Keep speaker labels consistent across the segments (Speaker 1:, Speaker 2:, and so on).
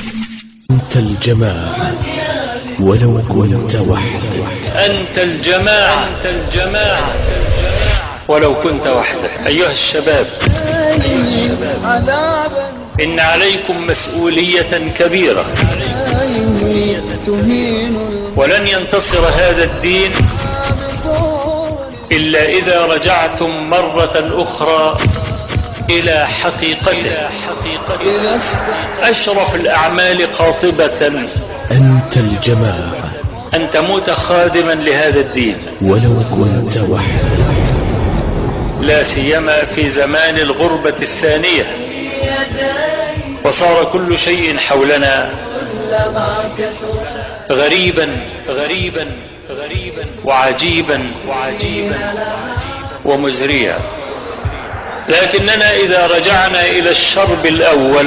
Speaker 1: أنت الجماعة ولو كنت وحدك
Speaker 2: أنت الجماعة أنت الجماعة ولو كنت وحدك أيها الشباب أيها الشباب إن عليكم مسؤولية كبيرة ولن ينتصر هذا الدين إلا إذا رجعتم مرة أخرى إلى حقيقته أشرف الأعمال قاطبة
Speaker 1: أنت الجماعة
Speaker 2: أن تموت خادما لهذا الدين
Speaker 1: ولو كنت وحدك
Speaker 2: لا سيما في زمان الغربة الثانية وصار كل شيء حولنا غريبا غريبا غريبا وعجيبا وعجيبا ومزريا لكننا إذا رجعنا إلى الشرب الأول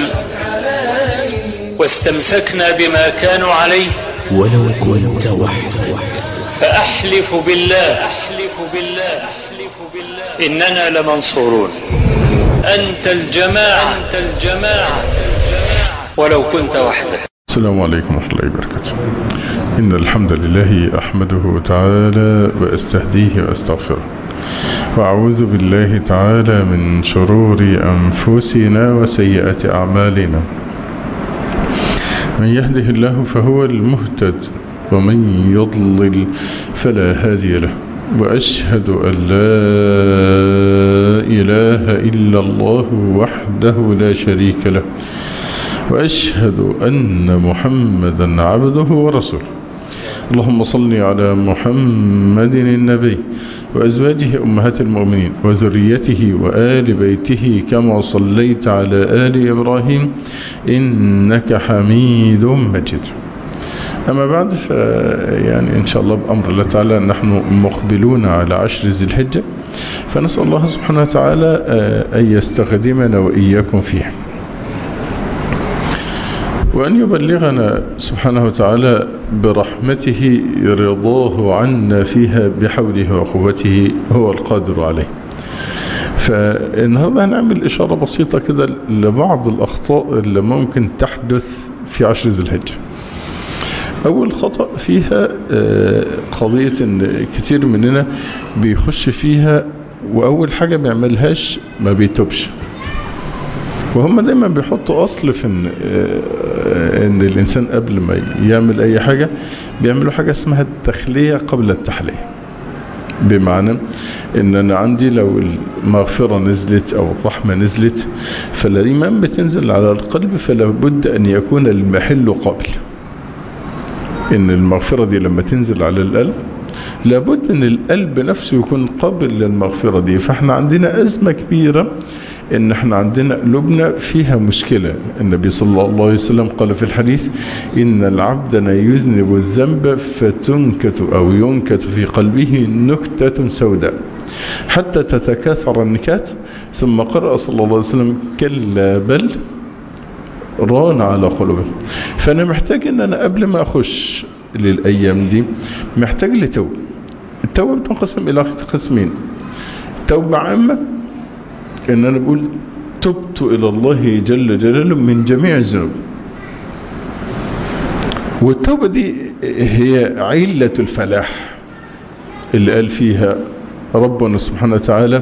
Speaker 2: واستمسكنا بما كانوا عليه
Speaker 1: ولو كنت وحدك
Speaker 2: فأحلف بالله أحلف بالله أحلف بالله إننا لمنصورون أنت الجماعة أنت الجماعة ولو كنت وحدك
Speaker 3: السلام عليكم ورحمة الله وبركاته إن الحمد لله أحمده تعالى وأستهديه وأستغفره وأعوذ بالله تعالى من شرور أنفسنا وسيئات أعمالنا من يهده الله فهو المهتد ومن يضلل فلا هادي له وأشهد أن لا إله إلا الله وحده لا شريك له وأشهد أن محمدا عبده ورسوله اللهم صل على محمد النبي وأزواجه أمهات المؤمنين وذريته وآل بيته كما صليت على آل إبراهيم إنك حميد مجيد أما بعد يعني إن شاء الله بأمر الله تعالى نحن مقبلون على عشر ذي الحجة فنسأل الله سبحانه وتعالى أن يستخدمنا وإياكم فيه وأن يبلغنا سبحانه وتعالى برحمته رضاه عنا فيها بحوله وقوته هو القادر عليه فالنهاردة هنعمل إشارة بسيطة كده لبعض الأخطاء اللي ممكن تحدث في عشر ذي الحجة أول خطأ فيها قضية أن كتير مننا بيخش فيها وأول حاجة بيعملهاش ما بيتوبش وهم دايما بيحطوا اصل في ان, ان الانسان قبل ما يعمل اي حاجة بيعملوا حاجة اسمها التخلية قبل التحلية بمعنى ان انا عندي لو المغفرة نزلت او الرحمة نزلت فالايمان بتنزل على القلب فلا بد ان يكون المحل قبل ان المغفرة دي لما تنزل على القلب لابد ان القلب نفسه يكون قابل للمغفرة دي فاحنا عندنا ازمة كبيرة ان احنا عندنا قلوبنا فيها مشكلة النبي صلى الله عليه وسلم قال في الحديث ان العبد لا يذنب الذنب فتنكت او ينكت في قلبه نكتة سوداء حتى تتكاثر النكات ثم قرأ صلى الله عليه وسلم كلا بل ران على قلوبهم فانا محتاج ان انا قبل ما اخش للايام دي محتاج لتوبة التوبة بتنقسم الى قسمين توبة عامة ان انا بقول تبت الى الله جل جلاله من جميع الذنوب والتوبة دي هي علة الفلاح اللي قال فيها ربنا سبحانه وتعالى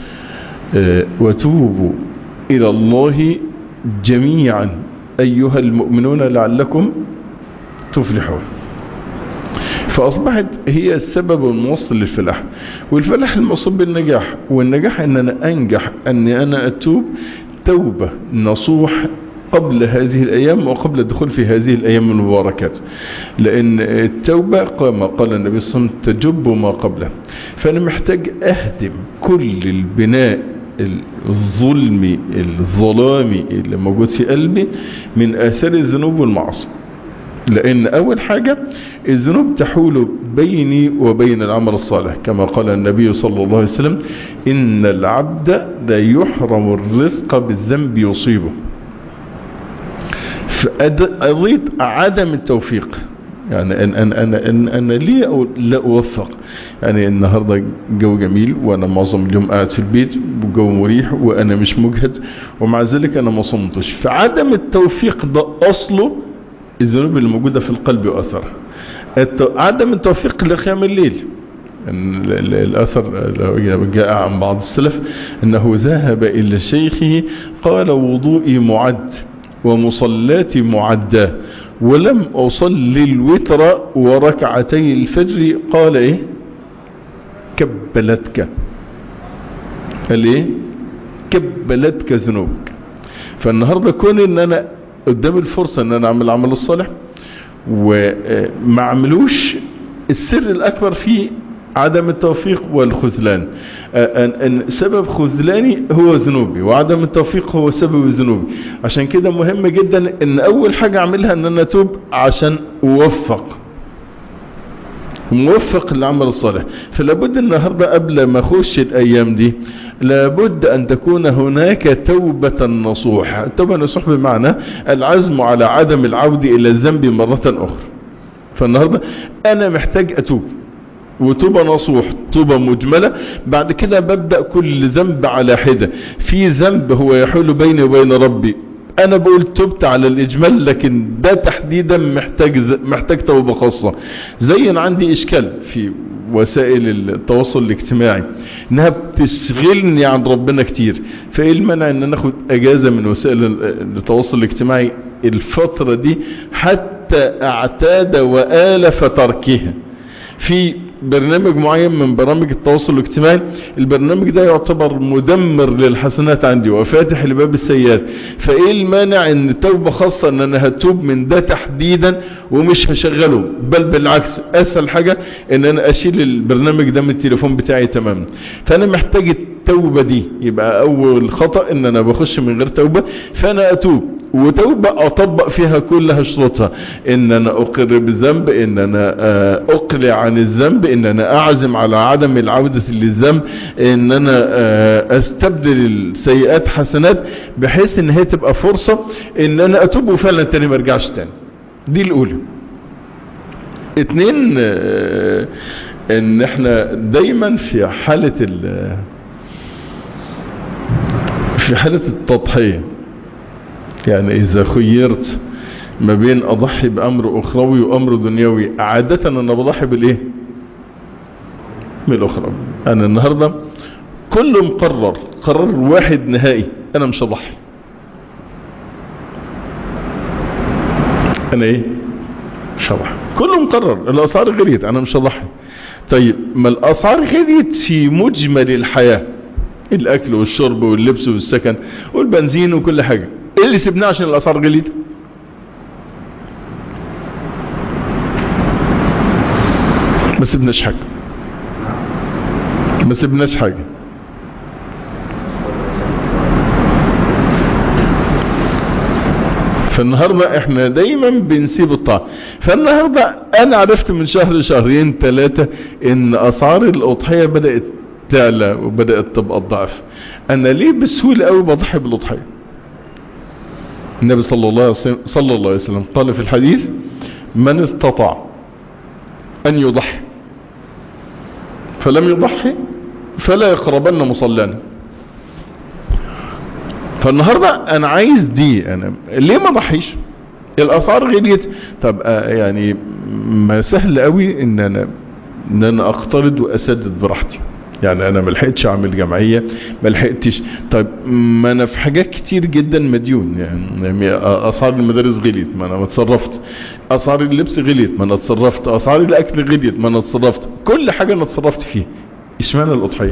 Speaker 3: وتوبوا الى الله جميعا ايها المؤمنون لعلكم تفلحون فأصبحت هي السبب الموصل للفلاح والفلاح المصب بالنجاح والنجاح أن أنا أنجح أن أنا أتوب توبة نصوح قبل هذه الأيام وقبل الدخول في هذه الأيام المباركات لأن التوبة كما قال النبي صلى الله عليه وسلم تجب ما قبله فأنا محتاج أهدم كل البناء الظلمي الظلامي اللي موجود في قلبي من آثار الذنوب والمعاصي لأن أول حاجة الذنوب تحول بيني وبين العمل الصالح كما قال النبي صلى الله عليه وسلم إن العبد لا يحرم الرزق بالذنب يصيبه فأضيت عدم التوفيق يعني أن أن أن أن أنا ليه أو لا أوفق يعني النهاردة جو جميل وأنا معظم اليوم قاعد في البيت وجو مريح وأنا مش مجهد ومع ذلك أنا ما صمتش فعدم التوفيق ده أصله الذنوب اللي موجودة في القلب وأثرها الت- عدم التوفيق لقيام الليل إن ال- ال- الأثر لو جاء عن بعض السلف أنه ذهب إلى شيخه قال وضوئي معد ومصلاتي معدة ولم أصلي الوتر وركعتي الفجر قال إيه كبلتك قال إيه كبلتك ذنوبك فالنهاردة كون ان انا قدام الفرصة ان انا اعمل العمل الصالح وما عملوش السر الاكبر فيه عدم التوفيق والخذلان أن أن سبب خذلاني هو ذنوبي وعدم التوفيق هو سبب ذنوبي عشان كده مهم جدا ان اول حاجة اعملها ان انا اتوب عشان اوفق موفق للعمل الصالح فلابد النهاردة قبل ما اخش الايام دي لابد ان تكون هناك توبة نصوح التوبة النصوح بمعنى العزم على عدم العودة الى الذنب مرة اخرى فالنهاردة انا محتاج اتوب وتوبة نصوح توبة مجملة بعد كده ببدأ كل ذنب على حدة في ذنب هو يحول بيني وبين ربي انا بقول تبت على الاجمال لكن ده تحديدا محتاج محتاج توبة خاصة زي انا عندي اشكال في وسائل التواصل الاجتماعي انها بتشغلني عن ربنا كتير فايه المنع ان انا اخد اجازة من وسائل التواصل الاجتماعي الفترة دي حتى اعتاد والف تركها في برنامج معين من برامج التواصل الاجتماعي البرنامج ده يعتبر مدمر للحسنات عندي وفاتح لباب السيئات فايه المانع ان توبة خاصة ان انا هتوب من ده تحديدا ومش هشغله بل بالعكس اسهل حاجة ان انا اشيل البرنامج ده من التليفون بتاعي تماما فانا محتاج التوبة دي يبقى اول خطأ ان انا بخش من غير توبة فانا اتوب وتوبة اطبق فيها كلها شروطها ان انا اقر بالذنب ان انا اقلع عن الذنب ان انا اعزم على عدم العودة للذنب ان انا استبدل السيئات حسنات بحيث ان هي تبقى فرصة ان انا اتوب وفعلا تاني ما ارجعش تاني دي الاولى اتنين ان احنا دايما في حالة في حالة التضحية يعني اذا خيرت ما بين اضحي بامر اخروي وامر دنيوي عادة انا بضحي بالايه من الاخروي انا النهاردة كل مقرر قرار واحد نهائي انا مش هضحي انا ايه مش هضحي كله مقرر الاسعار غليت انا مش هضحي طيب ما الاسعار غليت في مجمل الحياة الاكل والشرب واللبس والسكن والبنزين وكل حاجة ايه اللي سيبناه عشان الاسعار غليت ما سيبناش حاجة ما سيبناش حاجة فالنهاردة احنا دايما بنسيب الطاعة فالنهاردة انا عرفت من شهر شهرين ثلاثة ان اسعار الاضحية بدأت تعلى وبدأت تبقى الضعف انا ليه بسهولة قوي بضحي بالاضحية النبي صلى الله عليه وسلم, صلى الله عليه وسلم قال في الحديث من استطاع ان يضحي فلم يضحي فلا يقربن مصلانا فالنهاردة انا عايز دي انا ليه ما ضحيش الاسعار غليت طب يعني ما سهل قوي ان انا ان انا اقترض واسدد براحتي يعني انا ما لحقتش اعمل جمعيه ما لحقتش طيب ما انا في حاجات كتير جدا مديون يعني اسعار المدارس غليت ما انا اتصرفت اسعار اللبس غليت ما انا اتصرفت اسعار الاكل غليت ما انا اتصرفت كل حاجه انا اتصرفت فيها اشمعنى الاضحيه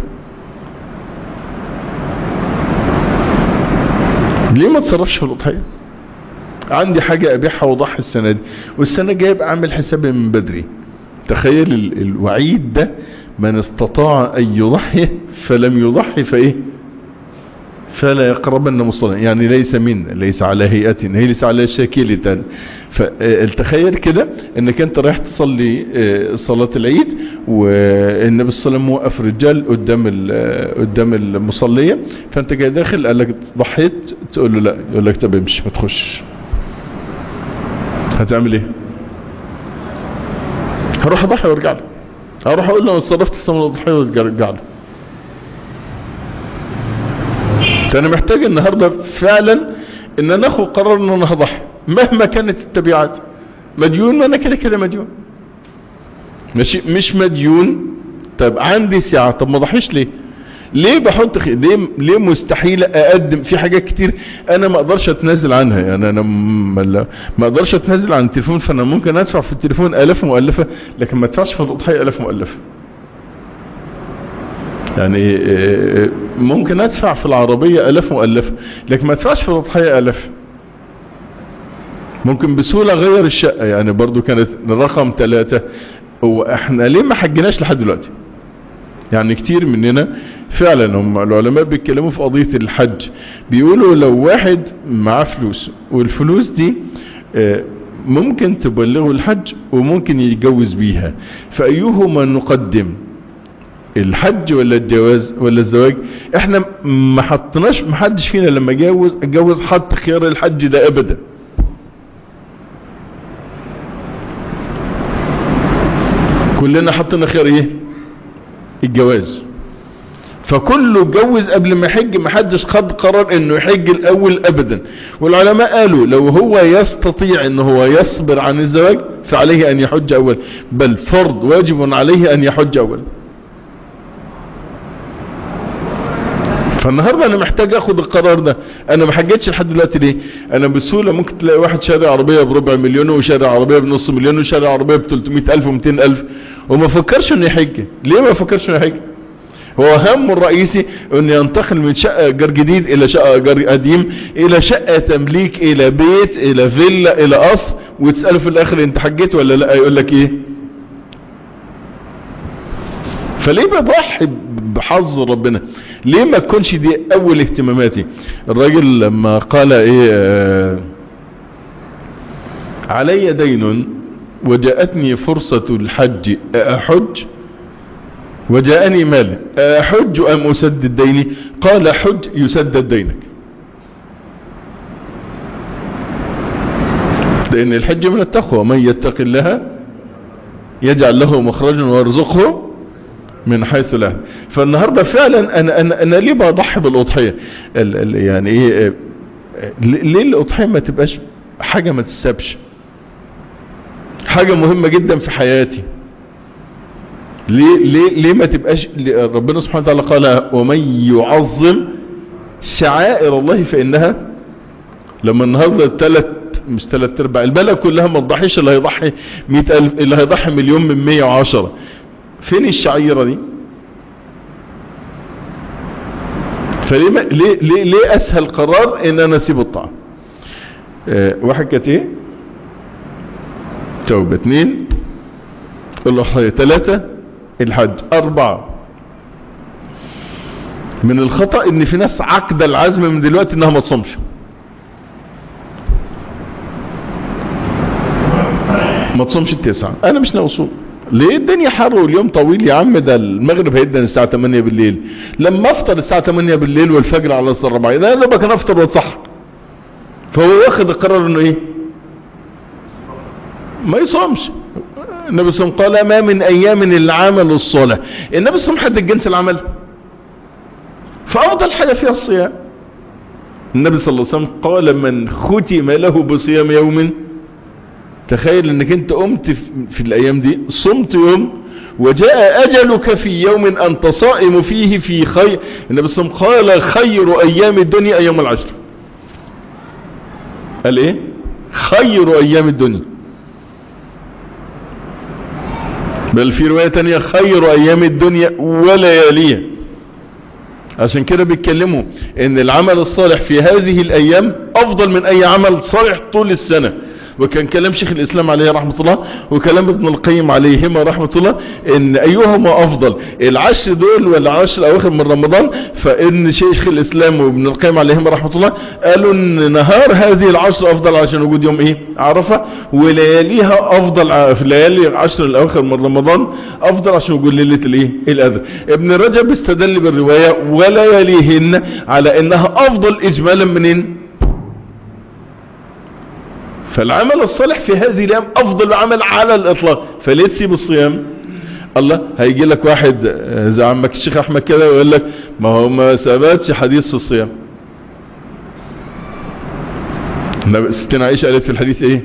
Speaker 3: ليه ما اتصرفش في الاضحيه عندي حاجه ابيعها واضحي السنه دي والسنه الجايه ابقى عامل حسابي من بدري تخيل ال الوعيد ده من استطاع ان يضحي فلم يضحي فايه فلا يقربن مصلى يعني ليس منا ليس على هيئة ليس على شاكلة فتخيل كده انك انت رايح تصلي صلاة العيد والنبي صلى الله عليه وسلم وقف رجال قدام قدام المصلية فانت جاي داخل قال لك ضحيت تقول له لا يقول لك طب امشي ما تخش هتعمل ايه هروح اضحي وارجع له هروح اقول له انا صرفت الثمن الاضحيه وارجع له فانا محتاج النهارده فعلا ان انا اخد قرار ان انا هضحي مهما كانت التبعات مديون وانا كده كده مديون ماشي مش مديون طب عندي ساعة طب ما ضحيش ليه ليه بحط خي... ليه ليه مستحيل اقدم في حاجات كتير انا ما اقدرش اتنازل عنها يعني انا ما, ما اقدرش اتنازل عن التليفون فانا ممكن ادفع في التليفون الاف مؤلفة لكن ما ادفعش في الاضحية الاف مؤلفة يعني ممكن ادفع في العربية الاف مؤلفة لكن ما ادفعش في الاضحية الاف ممكن بسهولة غير الشقة يعني برضو كانت رقم ثلاثة هو احنا ليه ما حجناش لحد دلوقتي يعني كتير مننا فعلا هم العلماء بيتكلموا في قضية الحج بيقولوا لو واحد معاه فلوس والفلوس دي ممكن تبلغه الحج وممكن يتجوز بيها فأيهما نقدم الحج ولا الجواز ولا الزواج احنا ما حطناش ما حدش فينا لما جوز اتجوز حط خيار الحج ده ابدا كلنا حطينا خيار ايه الجواز فكله اتجوز قبل ما يحج ما حدش خد قرار انه يحج الاول ابدا والعلماء قالوا لو هو يستطيع ان هو يصبر عن الزواج فعليه ان يحج اول بل فرض واجب عليه ان يحج اول فالنهاردة انا محتاج اخد القرار ده انا ما حجتش لحد دلوقتي ليه انا بسهولة ممكن تلاقي واحد شارع عربية بربع مليون وشارع عربية بنص مليون وشارع عربية ب 300 الف و 200 الف وما فكرش انه يحج ليه ما فكرش انه يحج هو همه الرئيسي انه ينتقل من شقة جار جديد الى شقة جار قديم الى شقة تمليك الى بيت الى فيلا الى قصر وتسأله في الاخر انت حجيت ولا لا يقول لك ايه فليه بضحي بحظ ربنا ليه ما تكونش دي اول اهتماماتي الراجل لما قال ايه آه علي دين وجاءتني فرصة الحج احج وجاءني مال احج ام اسدد ديني قال حج يسدد دينك لان الحج من التقوى من يتق الله يجعل له مخرجا ويرزقه من حيث لا فالنهاردة فعلا انا, أنا, أنا ليه بضحي بالاضحية ال ال يعني ايه ليه الاضحية ما تبقاش حاجة ما تسابش حاجة مهمة جدا في حياتي ليه, ليه, ليه ما تبقاش ربنا سبحانه وتعالى قال ومن يعظم شعائر الله فإنها لما النهاردة ثلاث مش ثلاث ارباع البلد كلها ما تضحيش اللي هيضحي مئة الف اللي هيضحي مليون من مية وعشرة فين الشعيرة دي فليه ما ليه, ليه, ليه اسهل قرار ان انا اسيب الطعام اه واحد كانت ايه توبة اثنين الاضحية ثلاثة الحج اربعة من الخطأ ان في ناس عقد العزم من دلوقتي انها ما تصومش ما تصومش التسعة انا مش ناوي اصوم ليه الدنيا حر واليوم طويل يا عم ده المغرب هيدن الساعة 8 بالليل لما افطر الساعة 8 بالليل والفجر على الساعة 4 ده لما كان افطر واتصح فهو واخد القرار انه ايه ما يصومش النبي صلى الله عليه وسلم قال ما من ايام العمل الصالح النبي صلى الله عليه وسلم حدد جنس العمل فافضل حاجة فيها الصيام النبي صلى الله عليه وسلم قال من ختم له بصيام يوم تخيل انك انت قمت في الايام دي صمت يوم وجاء اجلك في يوم انت صائم فيه في خير النبي صلى الله عليه وسلم قال خير ايام الدنيا ايام العشر قال ايه خير ايام الدنيا بل في رواية تانية خير ايام الدنيا ولياليها عشان كده بيتكلموا ان العمل الصالح في هذه الايام افضل من اي عمل صالح طول السنة وكان كلام شيخ الاسلام عليه رحمة الله وكلام ابن القيم عليهما رحمة الله ان ايهما افضل العشر دول ولا عشر اواخر من رمضان فان شيخ الاسلام وابن القيم عليهما رحمة الله قالوا ان نهار هذه العشر افضل عشان وجود يوم ايه عرفة ولياليها افضل في ليالي العشر الاواخر من رمضان افضل عشان وجود ليلة الايه الاذى ابن رجب استدل بالرواية ولياليهن على انها افضل اجمالا منين فالعمل الصالح في هذه الايام افضل عمل على الاطلاق فليه تسيب الصيام الله هيجي لك واحد آه، زي عمك الشيخ احمد كده ويقول لك ما هو ما ثبتش حديث في الصيام النبي- ستنا عائشة قالت في الحديث ايه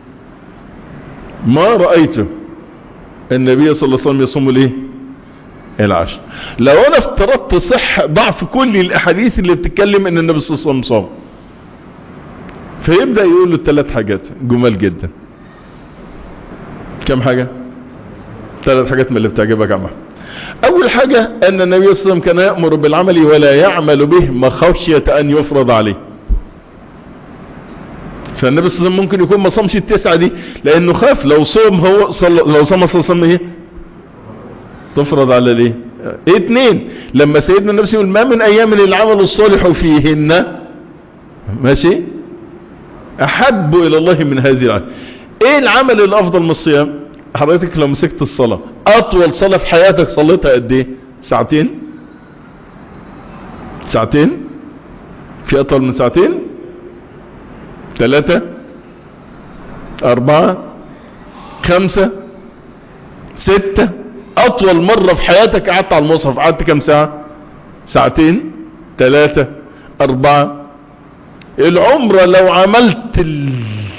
Speaker 3: ما رأيته النبي صلى الله عليه وسلم يصوم الايه العشر لو انا افترضت صح ضعف كل الاحاديث اللي بتتكلم ان النبي صلى الله عليه وسلم صام فيبدأ يقول له ثلاث حاجات جمال جدا كم حاجة ثلاث حاجات من اللي بتعجبك يا عم أحمد. اول حاجة ان النبي صلى الله عليه وسلم كان يأمر بالعمل ولا يعمل به مخشية ان يفرض عليه فالنبي صلى الله عليه وسلم ممكن يكون ما صامش التسعة دي لانه خاف لو صوم هو صلى لو صام صلى الله عليه وسلم ايه تفرض على الايه ايه اتنين لما سيدنا النبي صلى الله عليه وسلم يقول ما من ايام العمل الصالح فيهن ماشي احب الى الله من هذه العمل ايه العمل الافضل من الصيام حضرتك لو مسكت الصلاة اطول صلاة في حياتك صليتها قد ايه ساعتين ساعتين في اطول من ساعتين ثلاثة اربعة خمسة ستة اطول مرة في حياتك قعدت على المصحف قعدت كم ساعة ساعتين ثلاثة اربعة العمرة لو عملت ال...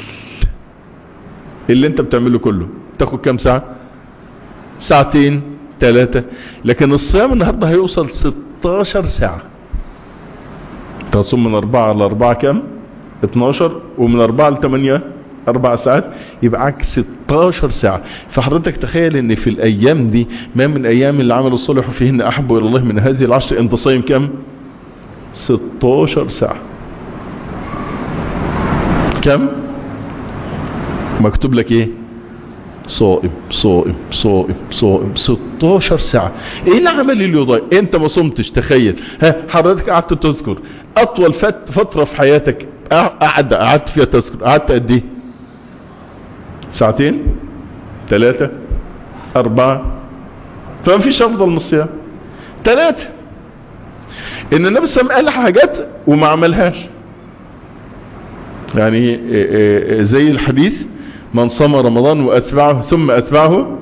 Speaker 3: اللي انت بتعمله كله تاخد كام ساعة ساعتين ثلاثة لكن الصيام النهاردة هيوصل 16 ساعة تصوم من 4 على 4 كام 12 ومن 4 ل 8 اربع ساعات يبقى معاك 16 ساعة فحضرتك تخيل ان في الايام دي ما من ايام اللي عمل الصالح فيهن احب الى الله من هذه العشر انت صايم كام 16 ساعة كم مكتوب لك ايه صائم صائم صائم صائم 16 ساعة ايه العمل اللي يضيع انت ما صمتش تخيل ها حضرتك قعدت تذكر اطول فت فترة في حياتك قعد قعدت فيها تذكر قعدت قد ايه ساعتين ثلاثة اربعة فما فيش افضل من الصيام ثلاثة ان النبي صلى الله عليه وسلم قال حاجات وما عملهاش يعني زي الحديث من صام رمضان واتبعه ثم اتبعه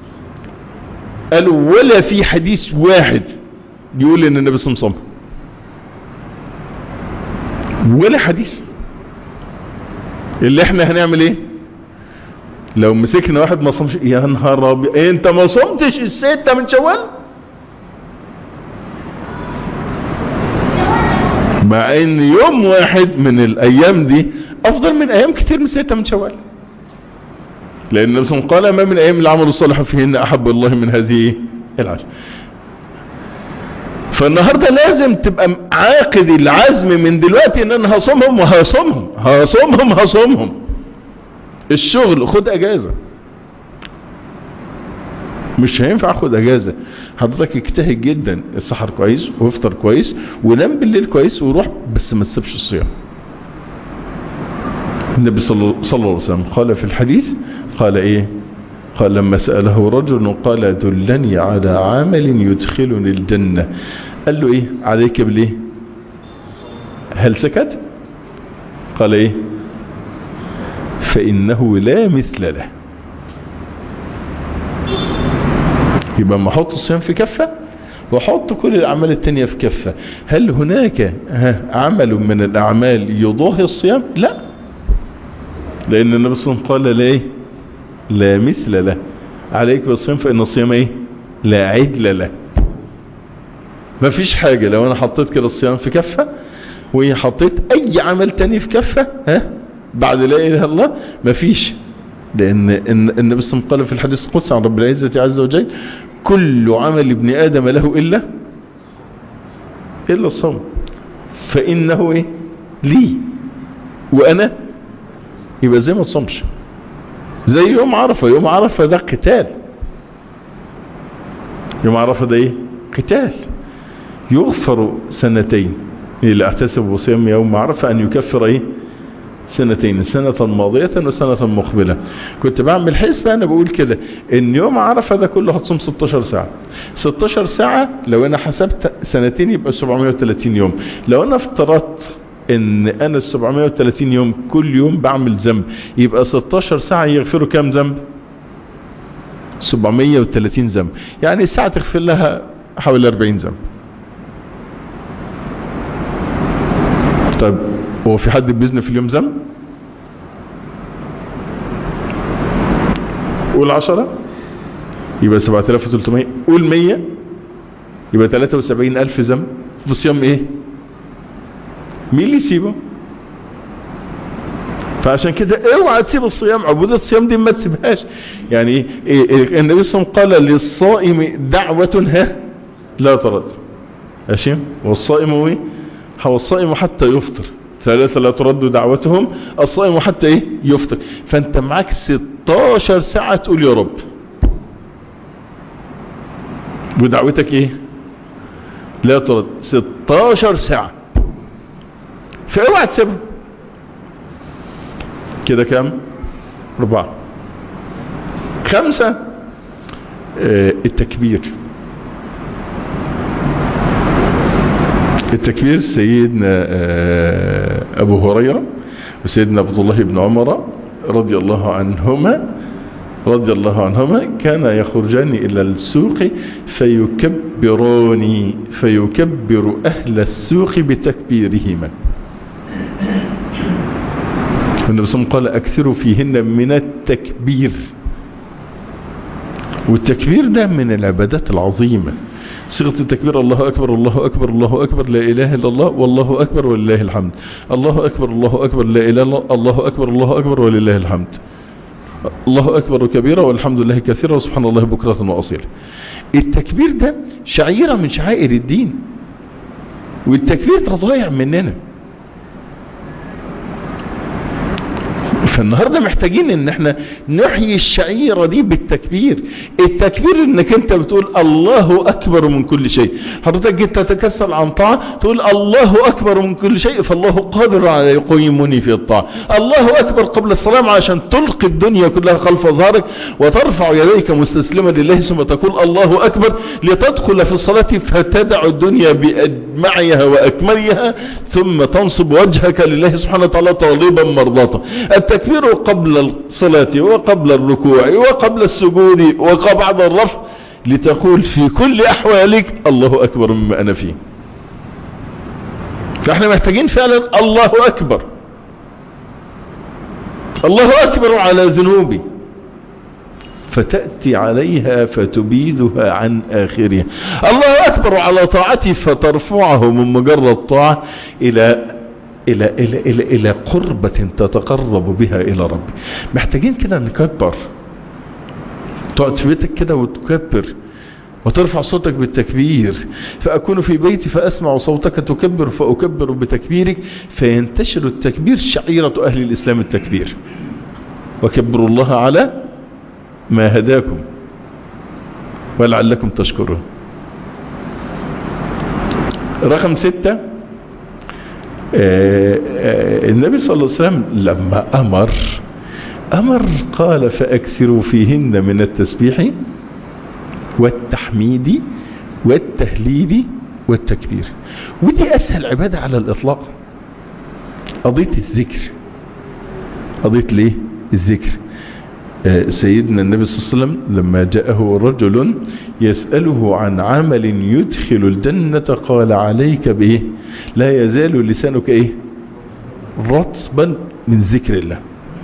Speaker 3: قالوا ولا في حديث واحد يقول ان النبي صلى الله عليه وسلم ولا حديث اللي احنا هنعمل ايه لو مسكنا واحد ما صمش يا نهار ابيض انت ما صمتش الستة من شوال مع ان يوم واحد من الايام دي افضل من ايام كتير من ستة من شوال لان النبي صلى الله عليه وسلم قال ما من ايام العمل الصالح فيهن احب الله من هذه العشر فالنهاردة لازم تبقى عاقد العزم من دلوقتي ان انا هصومهم وهصومهم هصومهم هصومهم الشغل خد اجازة مش هينفع اخد اجازة حضرتك اجتهد جدا السحر كويس وافطر كويس ونام بالليل كويس وروح بس ما تسيبش الصيام النبي صلى الله عليه وسلم قال في الحديث قال ايه قال لما سأله رجل قال دلني على عمل يدخلني الجنة قال له ايه عليك بالايه هل سكت قال ايه فإنه لا مثل له يبقى ما احط الصيام في كفة واحط كل الاعمال التانية في كفة هل هناك عمل من الاعمال يضاهي الصيام لا لان النبي صلى الله عليه وسلم قال لا ايه لا مثل له عليك بالصيام فان الصيام ايه لا عدل له ما فيش حاجة لو انا حطيت كده الصيام في كفة وحطيت اي عمل تاني في كفة ها بعد لا اله الا الله ما فيش لان النبي صلى الله عليه وسلم قال في الحديث القدسي عن رب العزة عز وجل كل عمل ابن ادم له الا الا الصوم فانه ايه لي وانا يبقى زي ما تصومش زي يوم عرفة يوم عرفة ده قتال يوم عرفة ده ايه قتال يغفر سنتين اللي اعتسب وصيام يوم عرفة ان يكفر ايه سنتين سنة ماضية وسنة مقبلة كنت بعمل حسبة انا بقول كده ان يوم عرفة ده كله هتصوم 16 ساعة 16 ساعة لو انا حسبت سنتين يبقى 730 يوم لو انا افترضت ان انا ال 730 يوم كل يوم بعمل ذنب يبقى 16 ساعة يغفروا كام ذنب 730 ذنب يعني الساعة تغفر لها حوالي 40 ذنب طيب هو في حد بيذنب في اليوم ذنب قول 10 يبقى 7300 قول 100 يبقى 73000 ذنب في صيام ايه مين اللي يسيبه فعشان كده اوعى تسيب الصيام عبودة الصيام دي ما تسيبهاش يعني ايه, إيه النبي صلى الله عليه وسلم قال للصائم دعوة ها لا ترد ماشي والصائم ايه هو الصائم حتى يفطر ثلاثة لا ترد دعوتهم الصائم حتى ايه يفطر فانت معاك 16 ساعة تقول يا رب ودعوتك ايه لا ترد 16 ساعة فاوعى تسيبها كده كام اربعة خمسة اه التكبير التكبير سيدنا اه ابو هريرة وسيدنا عبد الله بن عمر رضي الله عنهما رضي الله عنهما كان يخرجان إلى السوق فيكبران فيكبر أهل السوق بتكبيرهما النبي صلى الله عليه وسلم قال أكثروا فيهن من التكبير والتكبير ده من العبادات العظيمة صيغة التكبير الله أكبر الله أكبر الله أكبر لا إله إلا الله والله أكبر ولله الحمد الله أكبر الله أكبر لا إله إلا الله الله أكبر الله أكبر ولله الحمد الله أكبر كبيرا والحمد لله كثيرا وسبحان الله بكرة وأصيلا التكبير ده شعيرة من شعائر الدين والتكبير ده ضايع مننا فالنهاردة محتاجين ان احنا نحيي الشعيرة دي بالتكبير التكبير انك انت بتقول الله اكبر من كل شيء حضرتك جيت تتكسل عن طاعة تقول الله اكبر من كل شيء فالله قادر على يقيمني في الطاعة الله اكبر قبل السلام عشان تلقي الدنيا كلها خلف ظهرك وترفع يديك مستسلمة لله ثم تقول الله اكبر لتدخل في الصلاة فتدع الدنيا بأجمعها واكملها ثم تنصب وجهك لله سبحانه وتعالى طالبا مرضاته التكبير قبل الصلاة وقبل الركوع وقبل السجود وبعد الرفع لتقول في كل أحوالك الله أكبر مما أنا فيه فاحنا محتاجين فعلا الله أكبر الله أكبر على ذنوبي فتأتي عليها فتبيدها عن آخرها الله أكبر على طاعتي فترفعه من مجرد طاعة إلى إلى, إلى, إلى, إلى قربة تتقرب بها إلى ربي محتاجين كده نكبر تقعد في بيتك كده وتكبر وترفع صوتك بالتكبير فأكون في بيتي فأسمع صوتك تكبر فأكبر بتكبيرك فينتشر التكبير شعيرة أهل الإسلام التكبير وكبروا الله على ما هداكم ولعلكم تشكرون رقم ستة آآ آآ النبي صلى الله عليه وسلم لما أمر أمر قال فأكثروا فيهن من التسبيح والتحميد والتهليل والتكبير ودي أسهل عبادة على الإطلاق قضية الذكر قضية ليه الذكر سيدنا النبي صلى الله عليه وسلم لما جاءه رجل يسأله عن عمل يدخل الجنة قال عليك بإيه لا يزال لسانك إيه رطبا من ذكر الله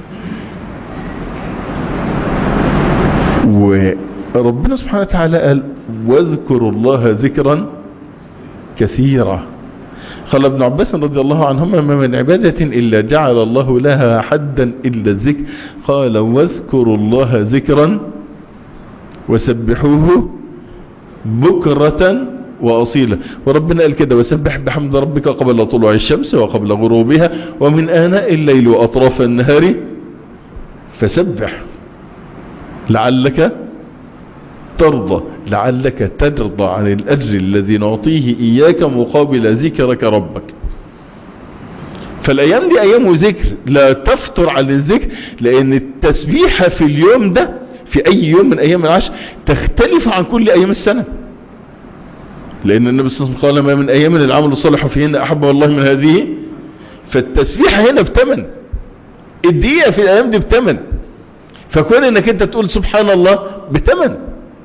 Speaker 3: وربنا سبحانه وتعالى قال واذكروا الله ذكرا كثيرا قال ابن عباس رضي الله عنهما ما من عبادة إلا جعل الله لها حدا إلا الذكر قال واذكروا الله ذكرا وسبحوه بكرة وأصيلا وربنا قال كده وسبح بحمد ربك قبل طلوع الشمس وقبل غروبها ومن آناء الليل وأطراف النهار فسبح لعلك ترضى لعلك ترضى عن الأجر الذي نعطيه إياك مقابل ذكرك ربك فالأيام دي أيام ذكر لا تفتر عن الذكر لأن التسبيحة في اليوم ده في أي يوم من أيام العشر تختلف عن كل أيام السنة لأن النبي صلى الله عليه وسلم قال ما من أيام العمل الصالح فيهن أحب الله من هذه فالتسبيحة هنا بتمن الدقيقة في الايام دي بتمن فكون انك انت تقول سبحان الله بتمن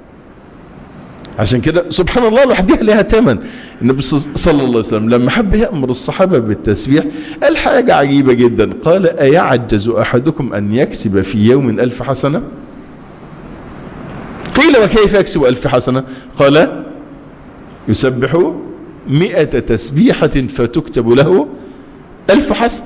Speaker 3: عشان كده سبحان الله لوحدها لها تمن النبي صلى الله عليه وسلم لما حب يأمر الصحابة بالتسبيح قال حاجة عجيبة جدا قال أيعجز أحدكم أن يكسب في يوم ألف حسنة قيل وكيف يكسب ألف حسنة قال يسبح مئة تسبيحة فتكتب له ألف حسنة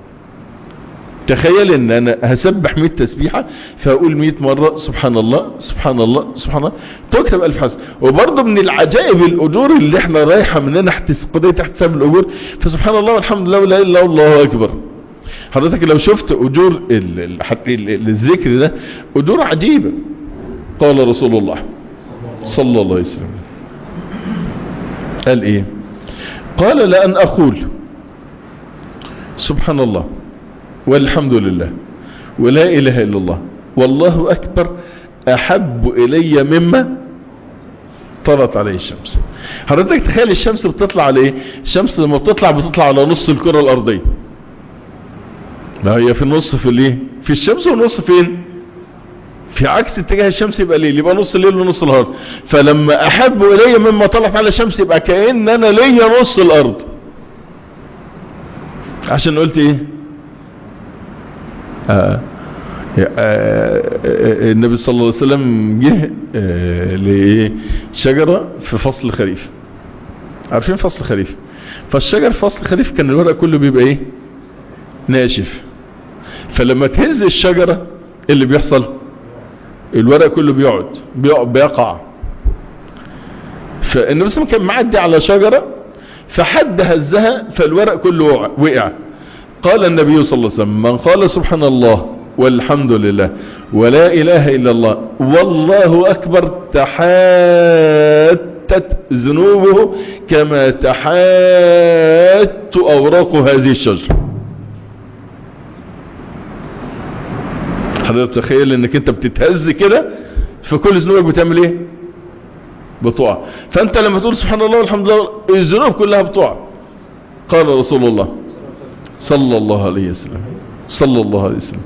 Speaker 3: تخيل ان انا هسبح 100 تسبيحة فاقول 100 مرة سبحان الله سبحان الله سبحان الله تكتب الف حسن وبرضه من العجائب الاجور اللي احنا رايحة مننا قضية احتساب الاجور فسبحان الله والحمد لله ولا اله الا الله اكبر حضرتك لو شفت اجور الذكر ده اجور عجيبة قال رسول الله صلى الله عليه وسلم قال ايه قال لأن اقول سبحان الله والحمد لله ولا إله إلا الله والله أكبر أحب إلي مما طلعت عليه الشمس حضرتك تخيل الشمس بتطلع على ايه الشمس لما بتطلع بتطلع على نص الكرة الأرضية ما هي في النص في الايه في الشمس ونص فين في عكس اتجاه الشمس يبقى ليل يبقى نص الليل ونص النهار فلما أحب إلي مما طلعت على الشمس يبقى كأن أنا ليا نص الأرض عشان قلت ايه آه آه النبي صلى الله عليه وسلم جه آه لشجرة في فصل الخريف عارفين فصل الخريف فالشجر في فصل الخريف كان الورق كله بيبقى ايه ناشف فلما تهز الشجرة اللي بيحصل الورق كله بيقعد بيقع فالنبي صلى الله عليه وسلم كان معدي على شجرة فحد هزها فالورق كله وقع قال النبي صلى الله عليه وسلم من قال سبحان الله والحمد لله ولا إله إلا الله والله أكبر تحاتت ذنوبه كما تحات أوراق هذه الشجرة حضرتك تخيل انك انت بتتهز كده فكل ذنوبك بتعمل ايه بتقع فانت لما تقول سبحان الله والحمد لله الذنوب كلها بتقع قال رسول الله صلى الله عليه وسلم صلى الله عليه وسلم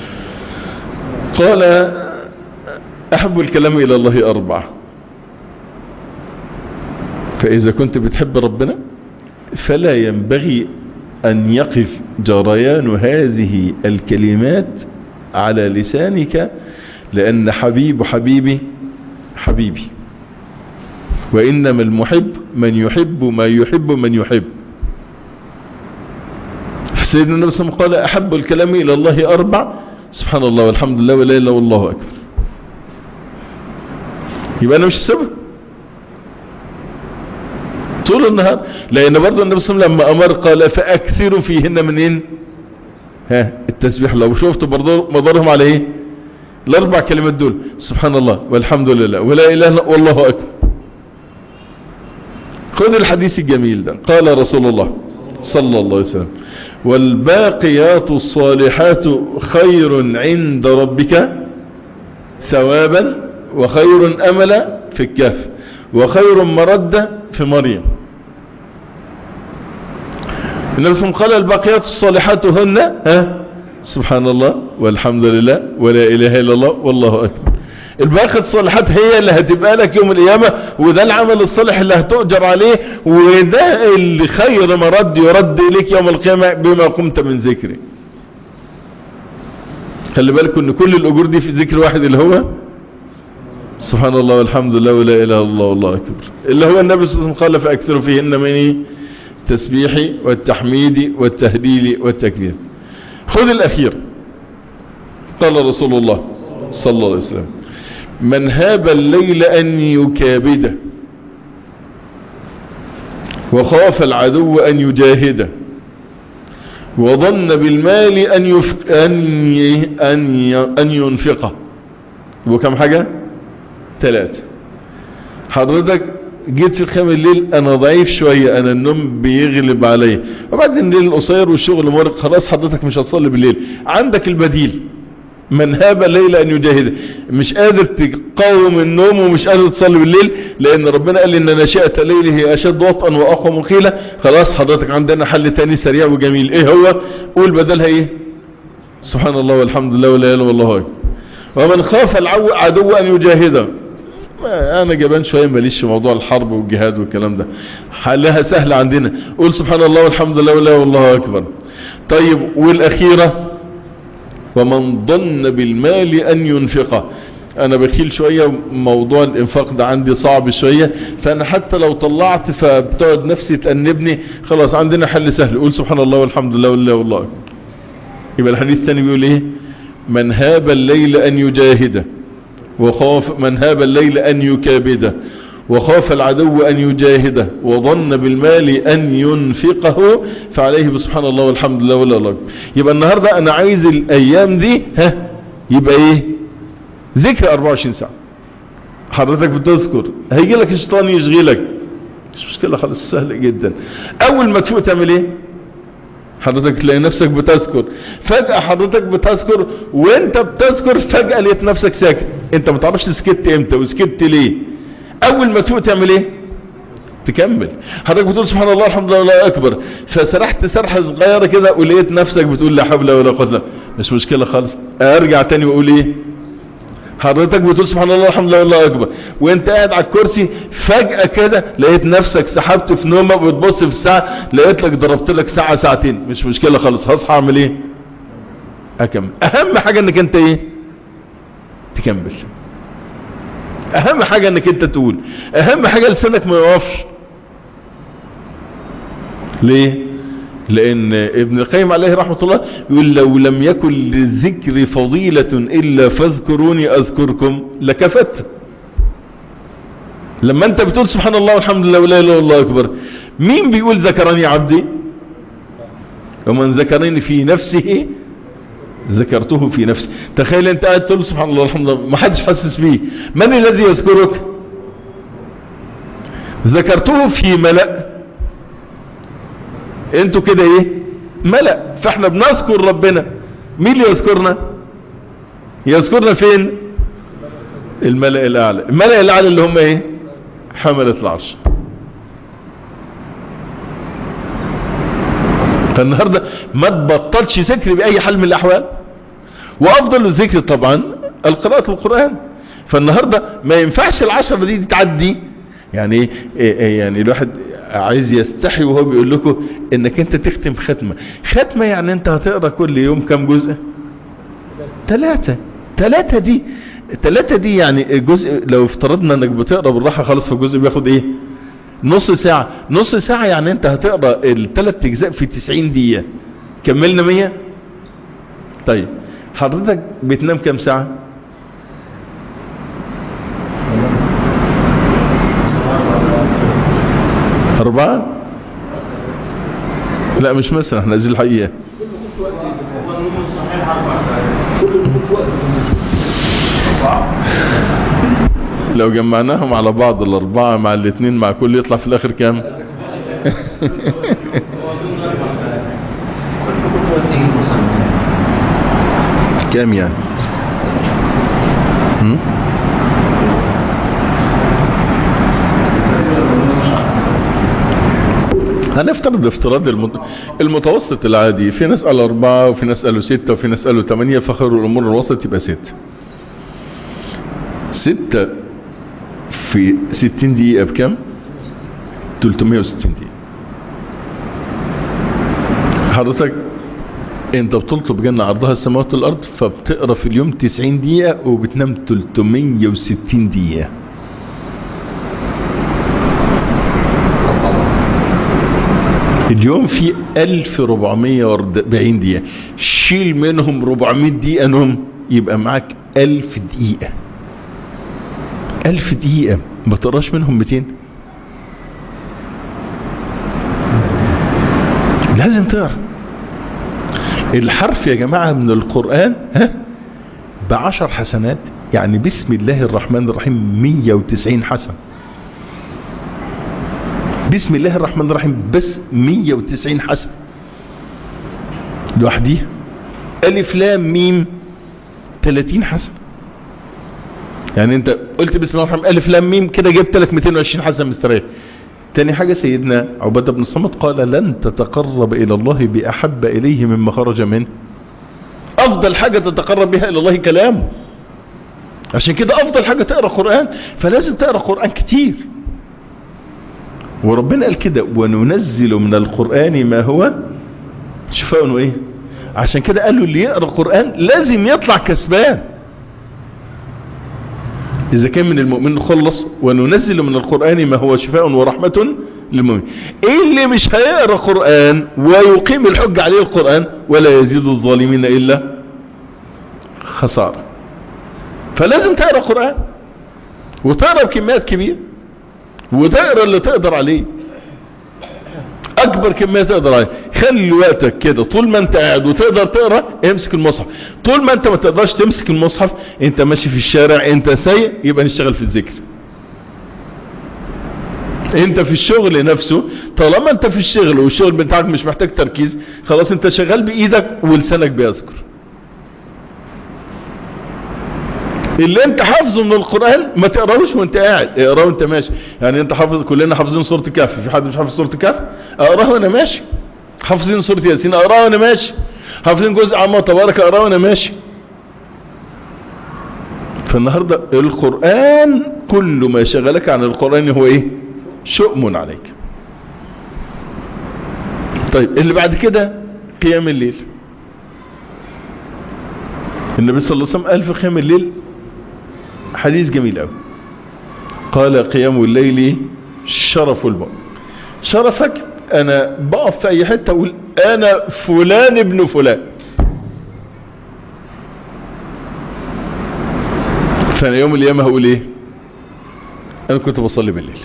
Speaker 3: قال أحب الكلام إلى الله أربعة فإذا كنت بتحب ربنا فلا ينبغي أن يقف جريان هذه الكلمات على لسانك لأن حبيب حبيبي حبيبي وإنما المحب من يحب ما يحب من يحب سيدنا النبي صلى الله عليه وسلم قال أحب الكلام إلى الله أربع سبحان الله والحمد لله ولا إله والله أكبر يبقى أنا مش السبب طول النهار لأن برضه النبي صلى الله عليه وسلم لما أمر قال فأكثروا فيهن منين ها التسبيح لو شفت برضه مدارهم على ايه الاربع كلمات دول سبحان الله والحمد لله ولا اله الا والله اكبر خذ الحديث الجميل ده قال رسول الله صلى الله عليه وسلم والباقيات الصالحات خير عند ربك ثوابا وخير املا في الكهف وخير مرده في مريم النبي صلى الله عليه وسلم قال الباقيات الصالحات هن ها سبحان الله والحمد لله ولا اله الا الله والله اكبر الباقيات الصالحات هي اللي هتبقى لك يوم القيامة وده العمل الصالح اللي هتؤجر عليه وده اللي خير مرد يرد اليك يوم القيامة بما قمت من ذكره خلي بالكم ان كل الاجور دي في ذكر واحد اللي هو سبحان الله والحمد لله ولا اله الا الله والله اكبر اللي هو النبي صلى الله عليه وسلم قال فاكثروا فيهن من التسبيح والتحميد والتهليل والتكبير خذ الاخير قال رسول الله صلى الله عليه وسلم من هاب الليل ان يكابده وخاف العدو ان يجاهده وظن بالمال ان يف... ان ان ان ينفقه وكم حاجه ثلاثه حضرتك جيت في خام الليل انا ضعيف شوية انا النوم بيغلب علي وبعدين الليل قصير والشغل مرق خلاص حضرتك مش هتصلي بالليل عندك البديل من هاب الليل ان يجاهد مش قادر تقاوم النوم ومش قادر تصلي بالليل لان ربنا قال ان ناشئة الليل هي اشد وطئا واقوى من قيلة خلاص حضرتك عندنا حل تاني سريع وجميل ايه هو قول بدلها ايه سبحان الله والحمد لله ولا اله الا الله أكبر. ومن خاف العو عدو ان يجاهده ما انا جبان شوية ماليش في موضوع الحرب والجهاد والكلام ده حلها سهل عندنا قول سبحان الله والحمد لله ولا والله اكبر طيب والاخيرة ومن ظن بالمال ان ينفقه انا بخيل شوية موضوع الانفاق ده عندي صعب شوية فانا حتى لو طلعت فبتقعد نفسي تأنبني خلاص عندنا حل سهل قول سبحان الله والحمد لله ولا والله أكبر. يبقى الحديث الثاني بيقول ايه من هاب الليل ان يجاهده وخاف من هاب الليل ان يكابده وخاف العدو ان يجاهده وظن بالمال ان ينفقه فعليه بسبحان الله والحمد لله ولا الله أكبر. يبقى النهاردة انا عايز الايام دي ها يبقى ايه ذكر 24 ساعة حضرتك بتذكر هيجي لك الشيطان يشغلك مش مشكلة خالص سهل جدا اول ما تفوق تعمل ايه حضرتك تلاقي نفسك بتذكر فجأة حضرتك بتذكر وانت بتذكر فجأة لقيت نفسك ساكت انت ما تعرفش سكت امتى وسكت ليه اول ما تفوق تعمل ايه تكمل حضرتك بتقول سبحان الله الحمد لله الله اكبر فسرحت سرحة صغيرة كده ولقيت نفسك بتقول لا حول ولا قوة الا مش مشكلة خالص ارجع تاني واقول ايه حضرتك بتقول سبحان الله الحمد لله الله اكبر وانت قاعد على الكرسي فجأة كده لقيت نفسك سحبت في نومك وتبص في الساعة لقيت لك ضربت لك ساعة ساعتين مش مشكلة خالص هصحى اعمل ايه اكمل اهم حاجة انك انت ايه تكمل اهم حاجة انك انت تقول اهم حاجة لسانك ما يوقفش ليه لان ابن القيم عليه رحمة الله يقول لو لم يكن للذكر فضيلة الا فاذكروني اذكركم لكفت لما انت بتقول سبحان الله والحمد لله ولا اله الا الله اكبر مين بيقول ذكرني عبدي ومن ذكرني في نفسه ذكرته في نفسي تخيل انت قاعد تقول سبحان الله والحمد لله ما حدش حسس بيه من الذي يذكرك ذكرته في ملأ انتوا كده ايه ملأ فاحنا بنذكر ربنا مين اللي يذكرنا يذكرنا فين الملأ الاعلى الملأ الاعلى اللي هم ايه حملة العرش فالنهاردة ما تبطلش ذكر بأي حال من الأحوال وأفضل الذكر طبعا القراءة القرآن فالنهاردة ما ينفعش العشرة دي تعدي يعني إيه إيه يعني الواحد عايز يستحي وهو بيقول لكم انك انت تختم ختمة ختمة يعني انت هتقرأ كل يوم كم جزء ثلاثة ثلاثة دي ثلاثة دي يعني جزء لو افترضنا انك بتقرأ بالراحة خالص فالجزء بياخد ايه نص ساعة نص ساعة يعني انت هتقرأ الثلاث اجزاء في 90 دقيقة كملنا 100 طيب حضرتك بتنام كم ساعة أربعة لا مش مثلا احنا عايزين الحقيقة لو جمعناهم على بعض الأربعة مع الاثنين مع كل يطلع في الآخر كام كام يعني هم؟ هنفترض افتراض المت... المتوسط العادي في ناس قالوا أربعة وفي ناس قالوا ستة وفي ناس قالوا ثمانية فخير الأمور الوسط يبقى ستة ستة في ستين دقيقة بكم 360 دقيقة حضرتك انت بتطلب جنة عرضها السماوات والارض فبتقرا في اليوم 90 دقيقة وبتنام 360 دقيقة اليوم في 1440 دقيقة شيل منهم 400 دقيقة نوم يبقى معاك 1000 دقيقة 1000 دقيقة ما تقراش منهم 200 لازم تقرا الحرف يا جماعة من القرآن ها بعشر حسنات يعني بسم الله الرحمن الرحيم 190 حسن بسم الله الرحمن الرحيم بس 190 حسن لوحديها ألف لام ميم 30 حسنة يعني انت قلت بسم الله الرحمن الرحيم الف لام ميم كده جبت لك 220 حسنة مستريح تاني حاجة سيدنا عبادة بن الصمت قال لن تتقرب الى الله باحب اليه مما خرج منه افضل حاجة تتقرب بها الى الله كلامه عشان كده افضل حاجة تقرأ قرآن فلازم تقرأ قرآن كتير وربنا قال كده وننزل من القرآن ما هو شفاء وايه عشان كده قال له اللي يقرأ قرآن لازم يطلع كسبان اذا كان من المؤمن خلص وننزل من القرآن ما هو شفاء ورحمة للمؤمن ايه اللي مش هيقرأ قرآن ويقيم الحج عليه القرآن ولا يزيد الظالمين الا خسارة فلازم تقرأ قرآن وتقرأ بكميات كبيرة وتقرأ اللي تقدر عليه اكبر كمية تقدر عليه خلي وقتك كده طول ما انت قاعد وتقدر تقرأ امسك المصحف طول ما انت ما تقدرش تمسك المصحف انت ماشي في الشارع انت سايق يبقى نشتغل في الذكر انت في الشغل نفسه طالما انت في الشغل والشغل بتاعك مش محتاج تركيز خلاص انت شغال بايدك ولسانك بيذكر اللي انت حافظه من القرآن ما تقراهوش وانت قاعد اقراه وانت ماشي يعني انت حافظ كلنا حافظين سورة الكهف في حد مش حافظ سورة الكهف اقراه وانا ماشي حافظين سورة ياسين اقراه وانا ماشي حافظين جزء عما تبارك اقراه وانا ماشي فالنهاردة القرآن كل ما شغلك عن القرآن هو ايه شؤم عليك طيب اللي بعد كده قيام الليل النبي صلى الله عليه وسلم قال في قيام الليل حديث جميل قوي قال قيام الليل شرف المؤمن شرفك انا بقف في اي حته اقول انا فلان ابن فلان فانا يوم القيامه هقول ايه انا كنت بصلي بالليل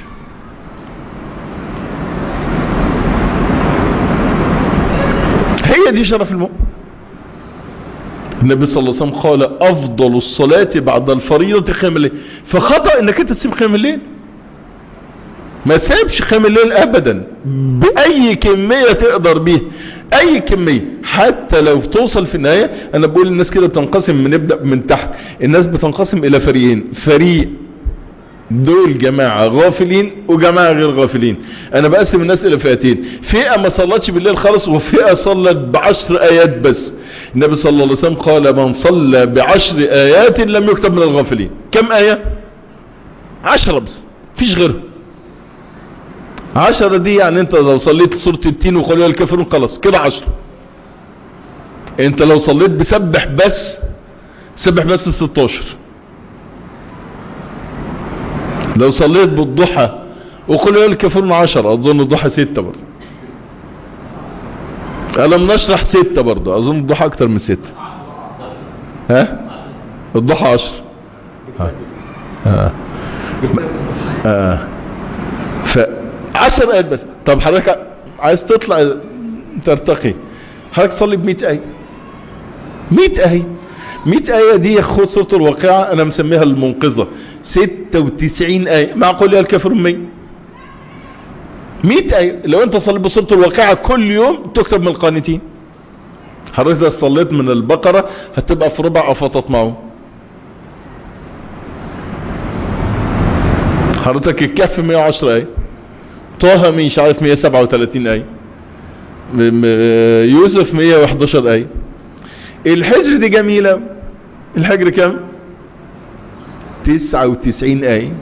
Speaker 3: هي دي شرف المؤمن النبي صلى الله عليه وسلم قال افضل الصلاة بعد الفريضة قيام الليل فخطأ انك انت تسيب قيام الليل ما تسيبش قيام الليل ابدا باي كمية تقدر بيها اي كمية حتى لو توصل في النهاية انا بقول الناس كده بتنقسم بنبدأ من تحت الناس بتنقسم الى فريقين فريق دول جماعة غافلين وجماعة غير غافلين انا بقسم الناس الى فئتين فئة ما صلتش بالليل خالص وفئة صلت بعشر ايات بس النبي صلى الله عليه وسلم قال من صلى بعشر ايات لم يكتب من الغافلين كم اية عشرة بس فيش غيرها عشرة دي يعني انت لو صليت سورة التين وقالوا الكافرون خلاص كده عشرة انت لو صليت بسبح بس سبح بس الستاشر لو صليت بالضحى وقالوا الكافرون عشرة اظن الضحى ستة برضه ألم نشرح ستة برضه أظن الضحى أكتر من ستة ها الضحى عشر ها ها ها فعشر آيات بس طب حضرتك عايز تطلع ترتقي حضرتك صلي بمئة آية مئة آية مئة آية دي خد سورة الواقعة أنا مسميها المنقذة ستة وتسعين آية معقول يا الكافر مية مئة آية لو انت صليت بسورة الواقعة كل يوم تكتب من القانتين حضرتك صليت من البقرة هتبقى في ربع أفاطت معه حضرتك الكهف 110 آية طه مش عارف 137 آية يوسف 111 آية الحجر دي جميلة الحجر كم 99 آية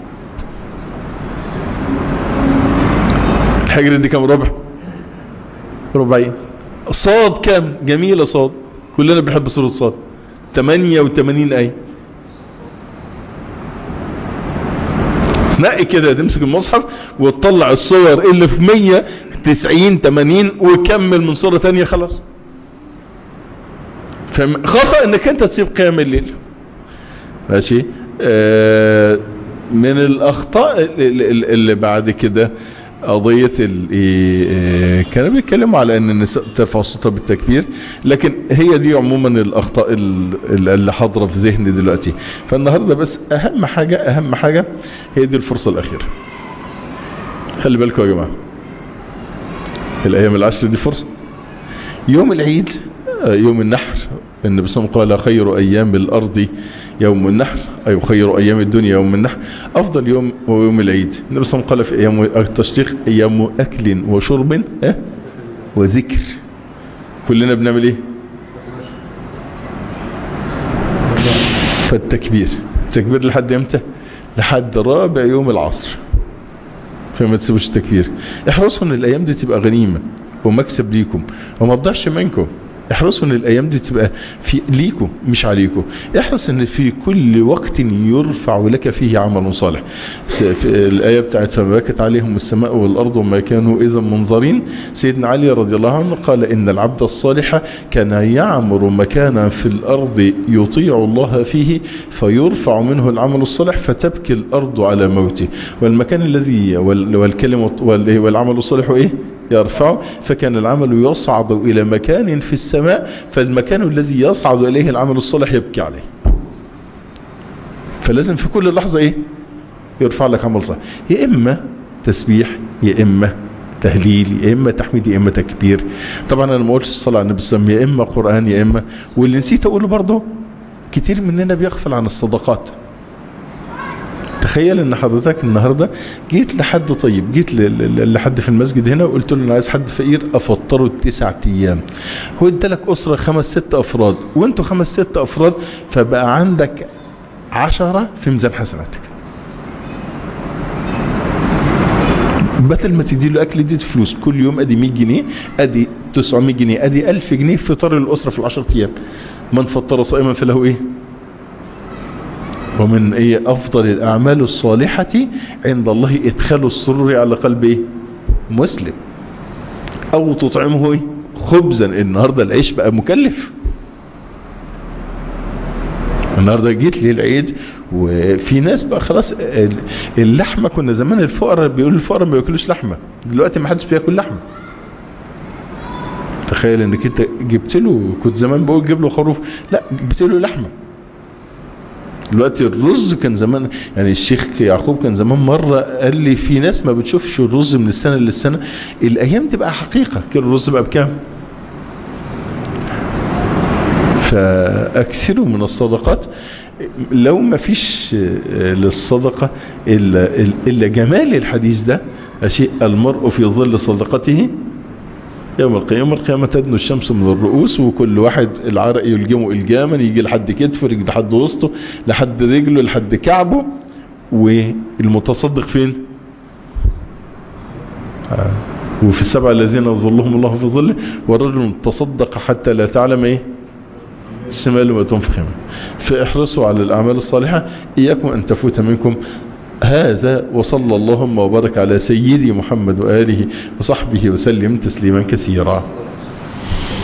Speaker 3: الحجر دي كم ربع ربعين صاد كم جميلة صاد كلنا بنحب سورة صاد 88 آية نقي كده تمسك المصحف وتطلع الصور اللي في 100 90 80 وكمل من صورة تانية خلاص خطأ انك انت تسيب قيام الليل ماشي آه من الاخطاء اللي بعد كده قضية كانوا بيتكلموا على ان النساء ترفع صوتها بالتكبير لكن هي دي عموما الاخطاء اللي حاضرة في ذهني دلوقتي فالنهاردة بس اهم حاجة اهم حاجة هي دي الفرصة الاخيرة خلي بالكم يا جماعة الايام العشر دي فرصة يوم العيد يوم النحر النبي صلى الله عليه وسلم قال خير أيام الأرض يوم النحر أي خير أيام الدنيا يوم النحر أفضل يوم هو يوم العيد النبي صلى الله عليه وسلم قال في أيام التشريق أيام أكل وشرب اه وذكر كلنا بنعمل ايه فالتكبير التكبير لحد امتى لحد رابع يوم العصر فما تسيبوش التكبير احرصوا ان الايام دي تبقى غنيمة ومكسب ليكم وما تضيعش منكم احرصوا ان الايام دي تبقى في ليكم مش عليكم احرص ان في كل وقت يرفع لك فيه عمل صالح في الايه بتاعت فما بكت عليهم السماء والارض وما كانوا اذا منظرين سيدنا علي رضي الله عنه قال ان العبد الصالح كان يعمر مكانا في الارض يطيع الله فيه فيرفع منه العمل الصالح فتبكي الارض على موته والمكان الذي والكلمه والعمل الصالح ايه يرفعه فكان العمل يصعد إلى مكان في السماء فالمكان الذي يصعد إليه العمل الصالح يبكي عليه فلازم في كل لحظة إيه يرفع لك عمل صالح يا إما تسبيح يا إما تهليل يا إما تحميد يا إما تكبير طبعا أنا ما قلتش الصلاة على النبي صلى الله عليه وسلم يا إما قرآن يا إما واللي نسيت أقوله برضه كتير مننا بيغفل عن الصدقات تخيل ان حضرتك النهاردة جيت لحد طيب جيت لحد في المسجد هنا وقلت له انا عايز حد فقير افطره تسعة ايام هو ادالك اسرة خمس ست افراد وانتوا خمس ست افراد فبقى عندك عشرة في ميزان حسناتك بدل ما تدي له اكل اديته فلوس كل يوم ادي 100 جنيه ادي 900 جنيه ادي 1000 جنيه فطار الاسره في العشر ايام من فطر صائما فله ايه ومن ايه افضل الاعمال الصالحة عند الله ادخال السرور على قلب ايه مسلم او تطعمه ايه خبزا النهاردة العيش بقى مكلف النهاردة جيت لي العيد وفي ناس بقى خلاص اللحمة كنا زمان الفقراء بيقولوا الفقراء ما بياكلوش لحمة دلوقتي ما حدش بياكل لحمة تخيل انك انت جبت له كنت زمان بقول جيب له خروف لا جبت له لحمه دلوقتي الرز كان زمان يعني الشيخ يعقوب كان زمان مرة قال لي في ناس ما بتشوفش الرز من السنة للسنة الايام تبقى حقيقة كده الرز بقى بكام فاكثروا من الصدقات لو ما فيش للصدقة إلا, إلا جمال الحديث ده شيء المرء في ظل صدقته يوم القيامة القيامة تدنو الشمس من الرؤوس وكل واحد العرق يلجمه الجاما يجي لحد كتفه يجي لحد وسطه لحد رجله لحد كعبه والمتصدق فين آه. وفي السبع الذين ظلهم الله في ظله والرجل تصدق حتى لا تعلم ايه الشمال ما تنفق فاحرصوا على الاعمال الصالحة اياكم ان تفوت منكم هذا وصلى اللهم وبارك على سيدي محمد وآله وصحبه وسلم تسليما كثيرا